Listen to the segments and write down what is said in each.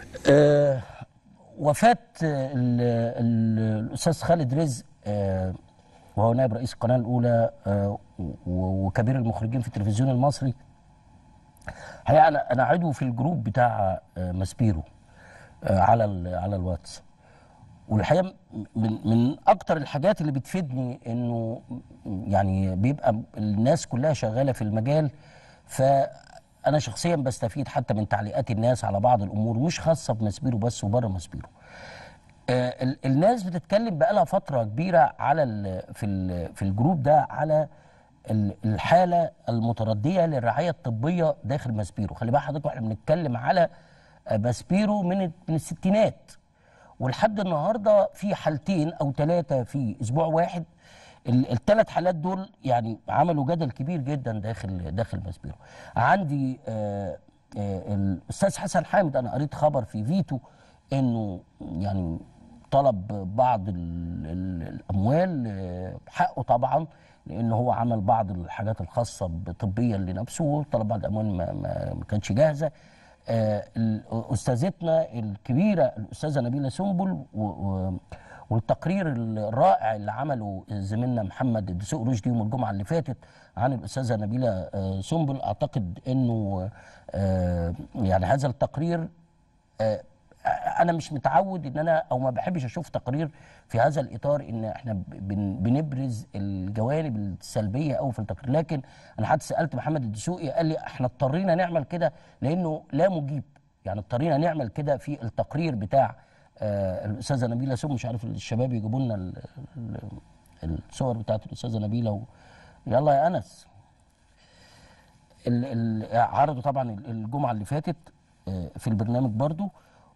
آه، وفاة ال- ال- الأستاذ خالد رزق آه، وهو نائب رئيس القناة الأولى آه، و- وكبير المخرجين في التلفزيون المصري الحقيقة أنا أنا عضو في الجروب بتاع آه، ماسبيرو آه، على ال- على الواتس والحقيقه من من اكتر الحاجات اللي بتفيدني انه يعني بيبقى الناس كلها شغاله في المجال فانا شخصيا بستفيد حتى من تعليقات الناس على بعض الامور مش خاصه بمسبيرو بس وبره مسبيرو آه، ال- الناس بتتكلم بقالها فتره كبيره على ال في ال في الجروب ده على ال- الحاله المترديه للرعايه الطبيه داخل ماسبيرو خلي بقى حضرتك واحنا بنتكلم على آه، ماسبيرو من من الستينات ولحد النهارده في حالتين او ثلاثه في اسبوع واحد الثلاث حالات دول يعني عملوا جدل كبير جدا داخل داخل ماسبيرو عندي آه آه الاستاذ حسن حامد انا قريت خبر في فيتو انه يعني طلب بعض ال ال الاموال آه، حقه طبعا لان هو عمل بعض الحاجات الخاصه طبيا لنفسه طلب بعض الاموال ما, ما, ما كانتش جاهزه آه، ال- استاذتنا الكبيره الاستاذه نبيله سنبل و- و- والتقرير الرائع اللي عمله زميلنا محمد الدسوق رشدي يوم الجمعه اللي فاتت عن الاستاذه نبيله آه، سنبل اعتقد انه آه، يعني هذا التقرير آه، انا مش متعود ان انا او ما بحبش اشوف تقرير في هذا الاطار ان احنا بن- بنبرز الجوانب السلبيه او في التقرير لكن انا حتى سالت محمد الدسوقي قال لي احنا اضطرينا نعمل كده لانه لا مجيب يعني اضطرينا نعمل كده في التقرير بتاع آه الاستاذه نبيله سم مش عارف الشباب يجيبوا لنا ال- ال- الصور بتاعت الاستاذه نبيله و... يلا يا انس ال- ال- عرضوا طبعا ال- الجمعه اللي فاتت آه، في البرنامج برضو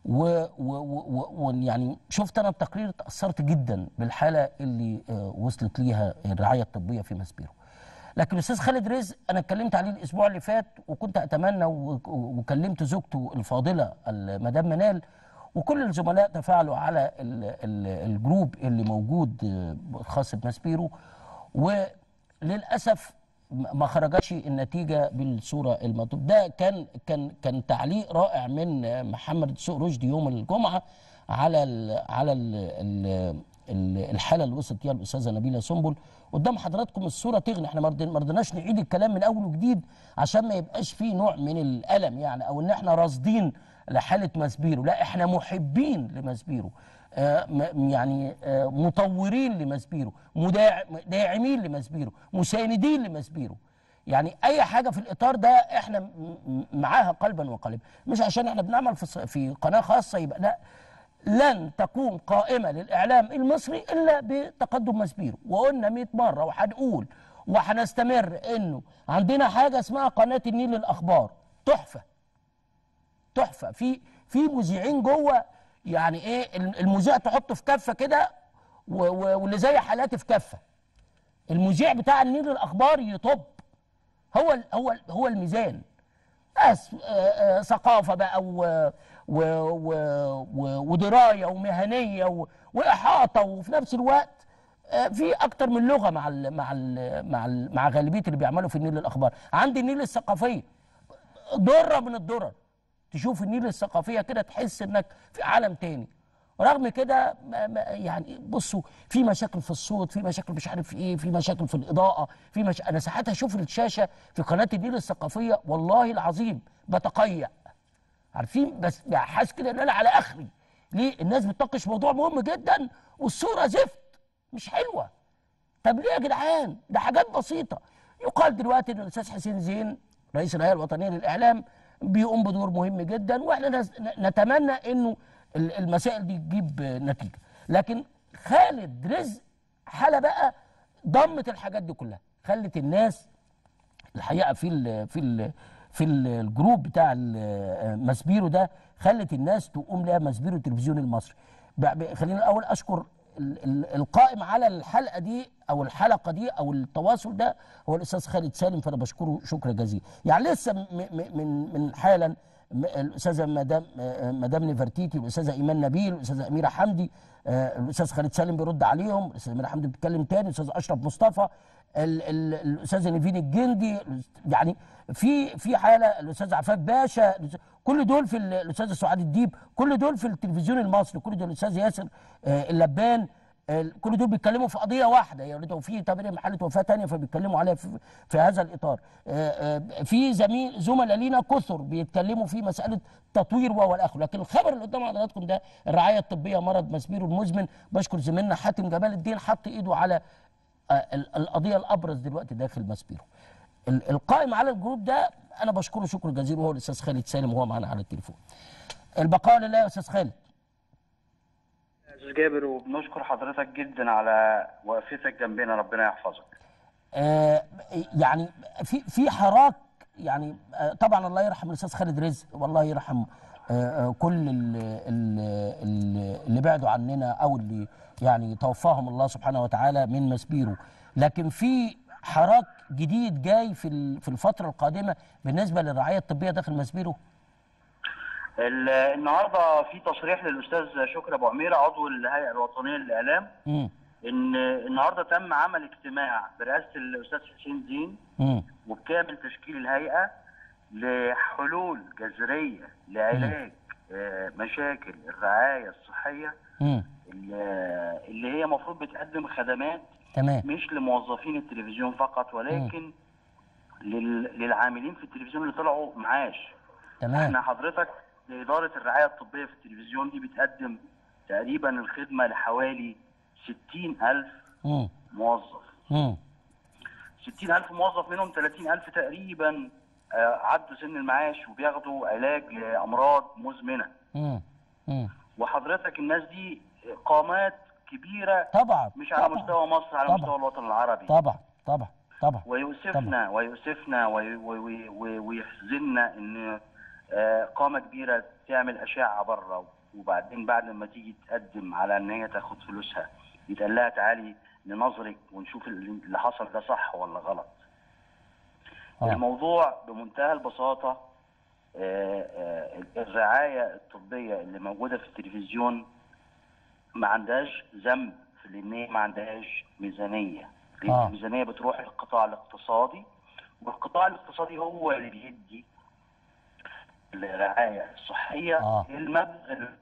ويعني شفت انا التقرير اتاثرت جدا بالحاله اللي آه، وصلت ليها الرعايه الطبيه في ماسبيرو لكن الاستاذ خالد رزق انا اتكلمت عليه الاسبوع اللي فات وكنت اتمنى و- وكلمت زوجته الفاضله المدام منال وكل الزملاء تفاعلوا على ال- ال- الجروب اللي موجود آه، خاص بماسبيرو وللاسف ما خرجتش النتيجه بالصوره المطلوب ده كان كان كان تعليق رائع من محمد الدسوق رشدي يوم الجمعه على ال على ال ال الحاله اللي وصلت فيها الاستاذه نبيله سنبل قدام حضراتكم الصوره تغني احنا ما رضي- ما رضيناش نعيد الكلام من اول وجديد عشان ما يبقاش فيه نوع من الالم يعني او ان احنا راصدين لحاله ماسبيرو لا احنا محبين لماسبيرو آه، م- يعني آه، مطورين لماسبيرو مداع- داعمين لماسبيرو مساندين لماسبيرو يعني اي حاجه في الاطار ده احنا م- م- معاها قلبا وقالبا مش عشان احنا بنعمل في ص- في قناه خاصه يبقى لا لن تكون قائمه للاعلام المصري الا بتقدم ماسبيرو وقلنا 100 مره وهنقول وهنستمر انه عندنا حاجه اسمها قناه النيل للاخبار تحفه تحفه في في مذيعين جوه يعني ايه المذيع تحطه في كفه كده و- و- واللي زي حالاتي في كفه المذيع بتاع النيل للاخبار يطب هو ال- هو ال- هو الميزان بس آه، آه، ثقافه بقى و و و و ودرايه ومهنيه و واحاطه وفي نفس الوقت آه، في اكتر من لغه مع ال مع ال مع ال مع غالبيه اللي بيعملوا في النيل للاخبار عندي النيل الثقافيه ذره من الدرر تشوف النيل الثقافيه كده تحس انك في عالم تاني رغم كده ما- ما- يعني بصوا في مشاكل في الصوت في مشاكل مش عارف ايه في مشاكل في الاضاءه في مش... انا ساعات اشوف الشاشه في قناه النيل الثقافيه والله العظيم بتقيأ عارفين بس يعني حاسس كده ان انا على اخري ليه الناس بتناقش موضوع مهم جدا والصوره زفت مش حلوه طب ليه يا جدعان ده حاجات بسيطه يقال دلوقتي ان الاستاذ حسين زين رئيس الهيئه الوطنيه للاعلام بيقوم بدور مهم جدا واحنا نس- نتمنى انه ال- المسائل دي تجيب نتيجه لكن خالد رزق حاله بقى ضمت الحاجات دي كلها خلت الناس الحقيقه في ال في ال في ال- الجروب بتاع ال- ماسبيرو ده خلت الناس تقوم لها ماسبيرو التلفزيون المصري ب- ب- خلينا الاول اشكر ال- ال- القائم على الحلقه دي او الحلقه دي او التواصل ده هو الاستاذ خالد سالم فانا بشكره شكر جزيلا يعني لسه م- م- من من حالا م- الاستاذه مدام آه، مدام نفرتيتي والاستاذه ايمان نبيل والاستاذه اميره حمدي آه، الاستاذ خالد سالم بيرد عليهم الاستاذه اميره حمدي بتتكلم تاني الاستاذ اشرف مصطفى ال- ال- الاستاذ نيفين الجندي يعني في في حاله الاستاذ عفاف باشا الأستاذ- كل دول في ال- الاستاذ سعاد الديب كل دول في التلفزيون المصري كل دول الاستاذ ياسر آه، اللبان ال- كل دول بيتكلموا في قضيه واحده يعني لو في تبرير محله وفاه ثانيه فبيتكلموا عليها في, في هذا الاطار آه، آه، في زميل زملاء لينا كثر بيتكلموا في مساله تطوير وهو الاخر لكن الخبر اللي قدام حضراتكم ده الرعايه الطبيه مرض مسبير المزمن بشكر زميلنا حاتم جمال الدين حط ايده على آه، ال- القضيه الابرز دلوقتي داخل مسبيرو ال- القائم على الجروب ده انا بشكره شكر جزيل وهو الاستاذ خالد سالم وهو معانا على التليفون البقاء لله يا استاذ خالد استاذ جابر وبنشكر حضرتك جدا على وقفتك جنبنا ربنا يحفظك آه، يعني في في حراك يعني آه، طبعا الله يرحم الاستاذ خالد رزق والله يرحم آه، آه، كل ال- ال- ال- اللي بعدوا عننا او اللي يعني توفاهم الله سبحانه وتعالى من مسبيره لكن في حراك جديد جاي في ال- في الفتره القادمه بالنسبه للرعايه الطبيه داخل مسبيره ال- النهارده في تصريح للاستاذ شكري ابو عميره عضو الهيئه الوطنيه للاعلام امم ان النهارده تم عمل اجتماع برئاسه الاستاذ حسين زين امم وبكامل تشكيل الهيئه لحلول جذريه لعلاج آه، مشاكل الرعايه الصحيه امم اللي اللي هي المفروض بتقدم خدمات تمام مش لموظفين التلفزيون فقط ولكن لل... للعاملين في التلفزيون اللي طلعوا معاش تمام احنا حضرتك إدارة الرعاية الطبية في التلفزيون دي بتقدم تقريبا الخدمة لحوالي 60 ألف امم موظف امم 60 ألف موظف منهم 30 ألف تقريبا آه، عدوا سن المعاش وبياخدوا علاج لأمراض مزمنة امم امم وحضرتك الناس دي قامات كبيرة طبعا مش على طبعا مستوى مصر على طبعا. مستوى الوطن العربي طبعا طبعا طبعا ويؤسفنا ويؤسفنا وي- وي- وي- وي- ويحزننا ان آه، قامه كبيره تعمل اشعه بره وبعدين بعد ما تيجي تقدم على ان هي تاخد فلوسها يتقال لها تعالي لنظرك ونشوف اللي حصل ده صح ولا غلط. آه. الموضوع بمنتهى البساطه آه، آه، الرعايه الطبيه اللي موجوده في التلفزيون ما عندهاش ذنب في ان هي ما عندهاش ميزانيه لان آه. الميزانيه بتروح للقطاع الاقتصادي والقطاع الاقتصادي هو اللي بيدي الرعايه الصحيه آه. المبلغ اللي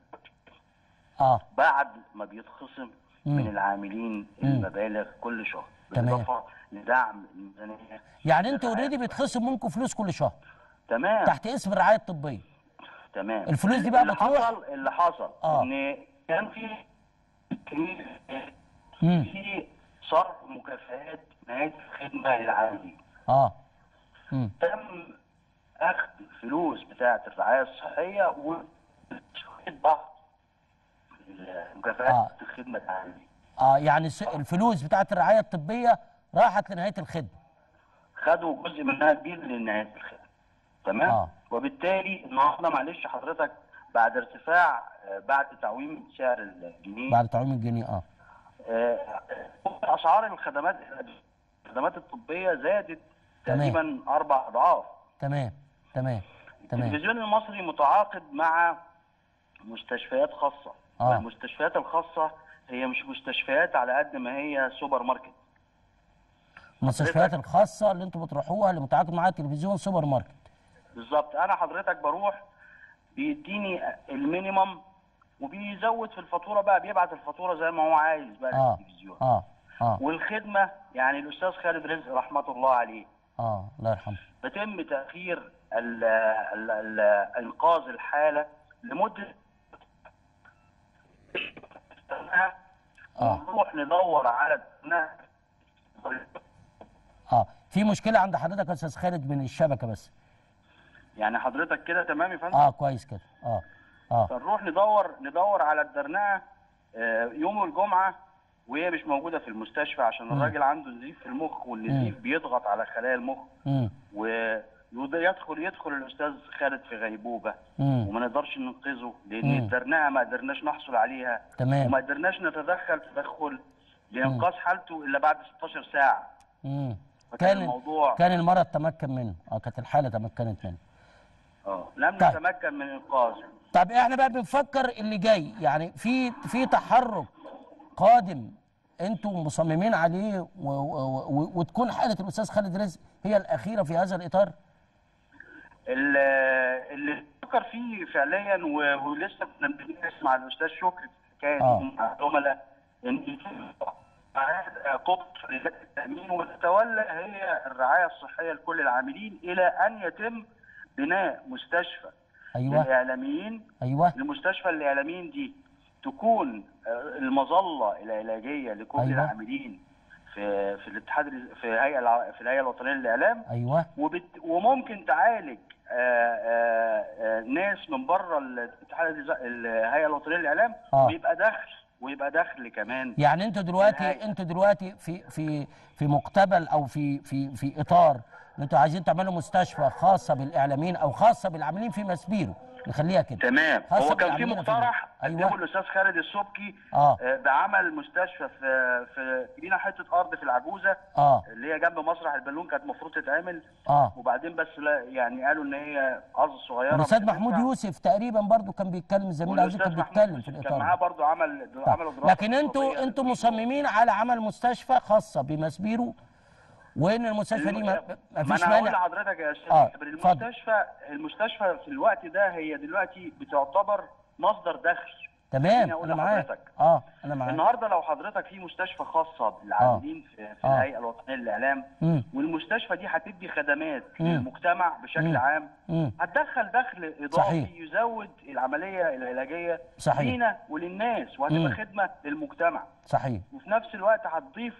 اه بعد ما بيتخصم مم. من العاملين المبالغ كل شهر تمام. بالاضافه لدعم الميزانيه يعني انت اوريدي بيتخصم منكم فلوس كل شهر تمام تحت اسم الرعايه الطبيه تمام الفلوس دي بقى اللي بتروح- حصل اللي حصل آه. ان كان في امم في صرف مكافآت نهايه الخدمه للعاملين اه امم تم اخذ الفلوس بتاعه الرعايه الصحيه و بعض مكافآت آه. الخدمه للعاملين اه يعني س- الفلوس بتاعت الرعايه الطبيه راحت لنهايه الخدمه خدوا جزء منها كبير لنهايه الخدمه تمام آه. وبالتالي النهارده معلش حضرتك بعد ارتفاع آه، بعد تعويم سعر الجنيه بعد تعويم الجنيه اه آه، اسعار الخدمات الخدمات الطبيه زادت تمام. تقريبا اربع اضعاف تمام تمام تمام التلفزيون المصري متعاقد مع مستشفيات خاصه آه. والمستشفيات الخاصه هي مش مستشفيات على قد ما هي سوبر ماركت المستشفيات الخاصه اللي انتم بتروحوها اللي متعاقد معاها التلفزيون سوبر ماركت بالظبط انا حضرتك بروح بيديني المينيمم وبيزود في الفاتوره بقى بيبعت الفاتوره زي ما هو عايز بقى اه للتلفزيون اه اه والخدمه يعني الاستاذ خالد رزق رحمه الله عليه اه الله يرحمه بيتم تاخير ال- ال- ال- انقاذ الحاله لمده آه. ونروح ندور على اه في مشكله عند حضرتك يا استاذ خالد من الشبكه بس يعني حضرتك كده تمام يا فندم اه كويس كده اه اه فنروح ندور ندور على الدرنقه آه، يوم الجمعه وهي مش موجوده في المستشفى عشان الراجل عنده نزيف في المخ والنزيف بيضغط على خلايا المخ امم ويدخل يدخل الاستاذ خالد في غيبوبه امم وما نقدرش ننقذه لان مم. الدرنقه ما قدرناش نحصل عليها تمام وما قدرناش نتدخل تدخل لانقاذ حالته الا بعد 16 ساعه امم فكان كان الموضوع كان المرض تمكن منه اه كانت الحاله تمكنت منه اه لم طيب. نتمكن من انقاذه طب احنا بقى بنفكر اللي جاي يعني في في تحرك قادم انتم مصممين عليه و و و وتكون حاله الاستاذ خالد رزق هي الاخيره في هذا الاطار ال- اللي فكر فيه فعليا و- ولسه كنا بنسمع الاستاذ شكري في الحكايه آه. دي مع الزملاء ان يتم قبض رجال التامين وتتولى هي الرعايه الصحيه لكل العاملين الى ان يتم بناء مستشفى ايوه للاعلاميين ايوه المستشفى الاعلاميين دي تكون آه، المظله العلاجيه لكل أيوة. العاملين في في الاتحاد في هيئه الع- في الهيئه الوطنيه للاعلام ايوه وبت... وممكن تعالج آه، آه، آه، ناس من بره الاتحاد الز- الهيئه الوطنيه للاعلام آه. ويبقى دخل ويبقى دخل كمان يعني انتوا دلوقتي الهيئة. انتوا دلوقتي في في في مقتبل او في في في اطار ان انتوا عايزين تعملوا مستشفى خاصه بالاعلاميين او خاصه بالعاملين في مسبيرو نخليها كده تمام خاصة هو كان في بالعاملين مقترح أيوة. قدمه الاستاذ خالد السبكي آه. آه، بعمل مستشفى في في لينا حته ارض في العجوزه اه اللي هي جنب مسرح البالون كانت المفروض تتعمل اه وبعدين بس لا يعني قالوا ان هي ارض صغيره الاستاذ مش محمود هتنفع. يوسف تقريبا برضو كان بيتكلم الزميل عزيز كان والاستاذ محمود بيتكلم في يوسف الاطار كان معاه ده. برضه عمل طيب. عملوا دراسه لكن انتوا اقتصادية انتوا للموضوع. مصممين على عمل مستشفى خاصه بمسبيرو وان المستشفى دي ما ما ما فيش انا هقول مانع لحضرتك يا استاذ آه، جابر، اتفضل. المستشفى المستشفى في الوقت ده هي دلوقتي بتعتبر مصدر دخل تمام خليني أقول انا معاك لحضرتك. اه انا معاك النهارده لو حضرتك في مستشفى خاصه بالعاملين في, في آه. الهيئه الوطنيه للاعلام مم. والمستشفى دي هتدي خدمات مم. للمجتمع بشكل مم. عام مم. هتدخل دخل اضافي صحيح. يزود العمليه العلاجيه صحيح. لينا وللناس وهتبقى مم. خدمه للمجتمع صحيح وفي نفس الوقت هتضيف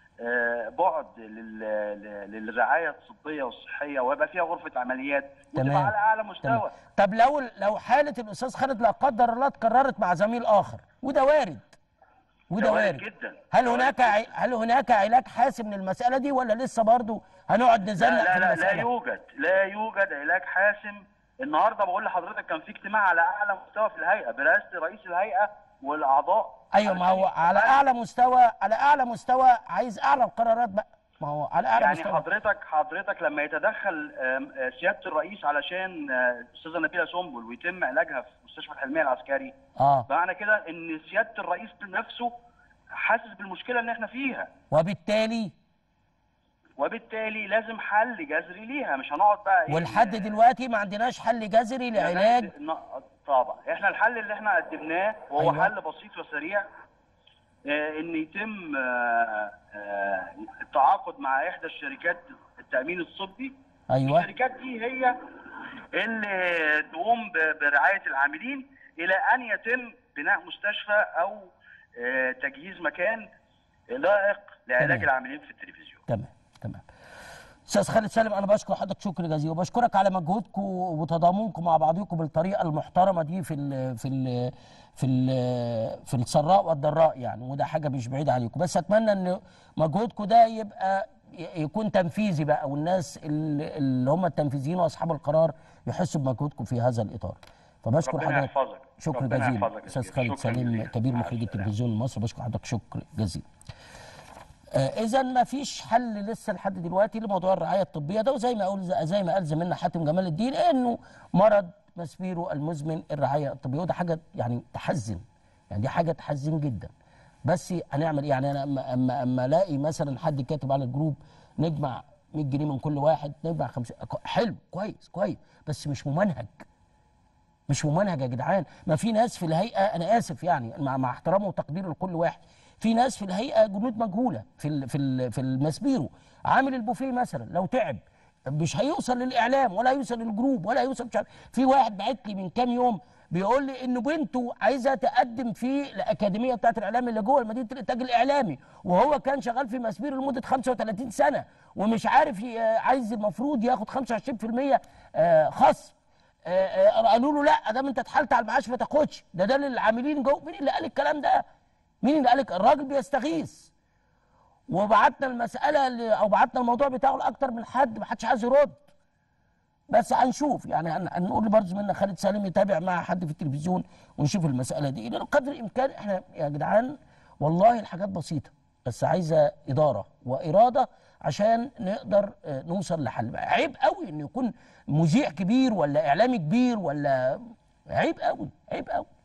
آه، بعد لل- ل- للرعايه الطبيه والصحيه ويبقى فيها غرفه عمليات تمام. وتبقى على اعلى تمام. مستوى طب لو لو حاله الاستاذ خالد لا قدر الله اتكررت مع زميل اخر وده وارد وده ده وارد وارد جدا. هل ده وارد هناك ع- هل هناك علاج حاسم للمساله دي ولا لسه برضو هنقعد نزنق لا لا في لا, لا المساله يوجد لا يوجد علاج حاسم النهارده بقول لحضرتك كان في اجتماع على اعلى مستوى في الهيئه برئاسه رئيس الهيئه والاعضاء ايوه ما هو على اعلى مستوى على اعلى مستوى عايز اعلى القرارات بقى ما هو على اعلى يعني مستوى حضرتك حضرتك لما يتدخل آم، آه، سياده الرئيس علشان آه، الاستاذه نبيله سنبل ويتم علاجها في مستشفى الحلميه العسكري اه معنى كده ان سياده الرئيس نفسه حاسس بالمشكله اللي احنا فيها وبالتالي وبالتالي لازم حل جذري ليها مش هنقعد بقى إيه ولحد دلوقتي ما عندناش حل جذري لعلاج ن- طبعا احنا الحل اللي احنا قدمناه وهو أيوة. أيوة. حل بسيط وسريع آه، ان يتم آه، آه، التعاقد مع احدى الشركات التامين الطبي ايوه الشركات دي هي اللي تقوم ب- برعايه العاملين الى ان يتم بناء مستشفى او آه، تجهيز مكان لائق لعلاج تمام. العاملين في التلفزيون تمام تمام استاذ خالد سالم انا بشكر حضرتك شكر جزيل وبشكرك على مجهودكم وتضامنكم مع بعضكم بالطريقه المحترمه دي في ال في ال في ال في السراء والضراء يعني وده حاجه مش بعيده عليكم بس اتمنى ان مجهودكم ده يبقى ي- يكون تنفيذي بقى والناس اللي اللي هم التنفيذيين واصحاب القرار يحسوا بمجهودكم في هذا الاطار فبشكر ربنا حضرتك يحفظك. شكر ربنا جزيل يحفظك يا استاذ سيدي. خالد شكراً سليم جزيلاً. كبير مع مخرج السلامة. التلفزيون المصري بشكر حضرتك شكر جزيل اذا ما فيش حل لسه لحد دلوقتي لموضوع الرعايه الطبيه ده وزي ما اقول زي ما قال زميلنا حاتم جمال الدين انه مرض مسبيرو المزمن الرعايه الطبيه وده حاجه يعني تحزن يعني دي حاجه تحزن جدا بس هنعمل ايه يعني انا اما اما اما الاقي مثلا حد كاتب على الجروب نجمع 100 جنيه من كل واحد نجمع 50 حلو كويس كويس بس مش ممنهج مش ممنهج يا جدعان ما في ناس في الهيئه انا اسف يعني مع, مع احترامي وتقدير لكل واحد في ناس في الهيئه جنود مجهوله في ال في ال في المسبيرو عامل البوفيه مثلا لو تعب مش هيوصل للاعلام ولا هيوصل للجروب ولا هيوصل مش عارف في واحد بعت لي من كام يوم بيقول لي ان بنته عايزه تقدم في الاكاديميه بتاعه الاعلام اللي جوه مدينه الانتاج الاعلامي وهو كان شغال في مسبير لمده 35 سنه ومش عارف ي- عايز المفروض ياخد 25% آه، خصم آه، آه، قالوا له لا دام انت اتحالت على المعاش ما تاخدش ده ده للعاملين جوه مين اللي قال الكلام ده؟ مين اللي قال الك- الراجل بيستغيث وبعتنا المساله ل- او بعتنا الموضوع بتاعه لاكتر من حد ما حدش عايز يرد بس هنشوف يعني هن- هنقول برضه زميلنا خالد سالم يتابع مع حد في التلفزيون ونشوف المساله دي لان قدر الامكان احنا يا جدعان والله الحاجات بسيطه بس عايزه اداره واراده عشان نقدر آه، نوصل لحل عيب قوي ان يكون مذيع كبير ولا اعلامي كبير ولا عيب قوي عيب قوي